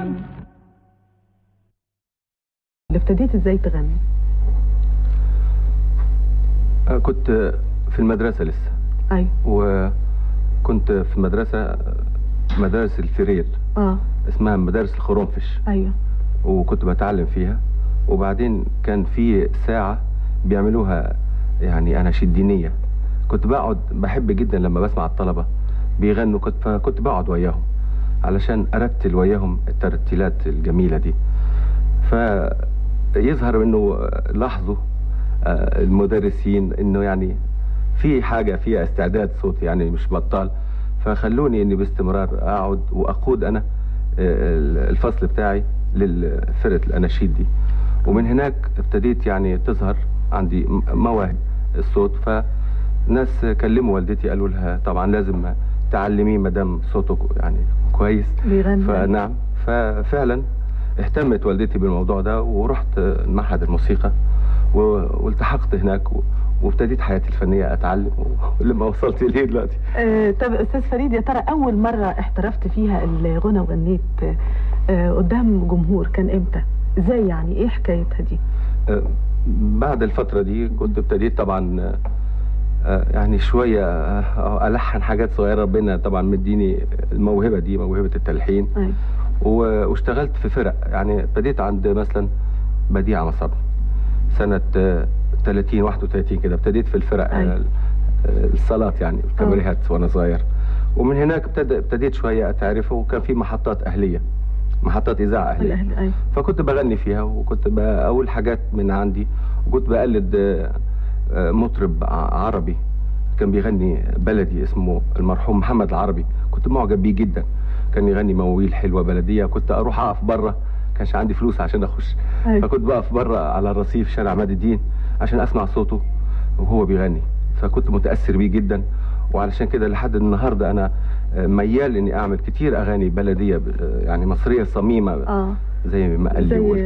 تغني اللي ابتديت ازاي تغني آه، كنت في المدرسة لسه ايوه وكنت في مدرسة مدارس الفرير اه اسمها مدارس الخرنفش ايوه وكنت بتعلم فيها وبعدين كان في ساعة بيعملوها يعني أناشيد دينية كنت بقعد بحب جدا لما بسمع الطلبة بيغنوا كنت فكنت بقعد وياهم علشان أرتل وياهم الترتيلات الجميلة دي فيظهر انه لاحظوا آه، المدرسين انه يعني في حاجة فيها استعداد صوت يعني مش بطال فخلوني اني باستمرار اقعد واقود انا آه، الفصل بتاعي لفرقة الاناشيد دي ومن هناك ابتديت يعني تظهر عندي م- مواهب الصوت فناس كلموا والدتي قالوا لها طبعا لازم تعلميه ما دام صوته يعني كويس بيغني فنعم ففعلا اهتمت والدتي بالموضوع ده ورحت معهد الموسيقى و- والتحقت هناك و- وابتديت حياتي الفنية أتعلم ولما وصلت ليه دلوقتي آه طب استاذ فريد يا ترى اول مرة احترفت فيها الغنى وغنيت آه قدام جمهور كان امتى ازاي يعني ايه حكايتها دي آه، بعد الفترة دي كنت ابتديت طبعا آه، آه، يعني شوية آه، ألحن حاجات صغيرة ربنا طبعا مديني الموهبة دي موهبة التلحين ايوه و- واشتغلت في فرق يعني ابتديت عند مثلا بديعة مصب سنة آه، 30 31 كده ابتديت في الفرق أيوة. آه، آه، الصالات يعني الكباريهات وانا صغير ومن هناك ابتدى ابتديت شوية اتعرف وكان في محطات اهلية محطات اذاعة اهلية الاهل ايوه فكنت بغني فيها وكنت بقول حاجات من عندي وكنت بقلد آه، آه، مطرب ع- عربي كان بيغني بلدي اسمه المرحوم محمد العربي كنت معجب بيه جدا كان يغني مواويل حلوه بلديه كنت اروح اقف بره كانش عندي فلوس عشان اخش أيوة. فكنت بقف بره على الرصيف شارع عماد الدين عشان اسمع صوته وهو بيغني فكنت متاثر بيه جدا وعلشان كده لحد النهارده انا آه، ميال اني اعمل كتير اغاني بلديه ب- آه، يعني مصريه صميمه اه زي ما قال لي زي وقلت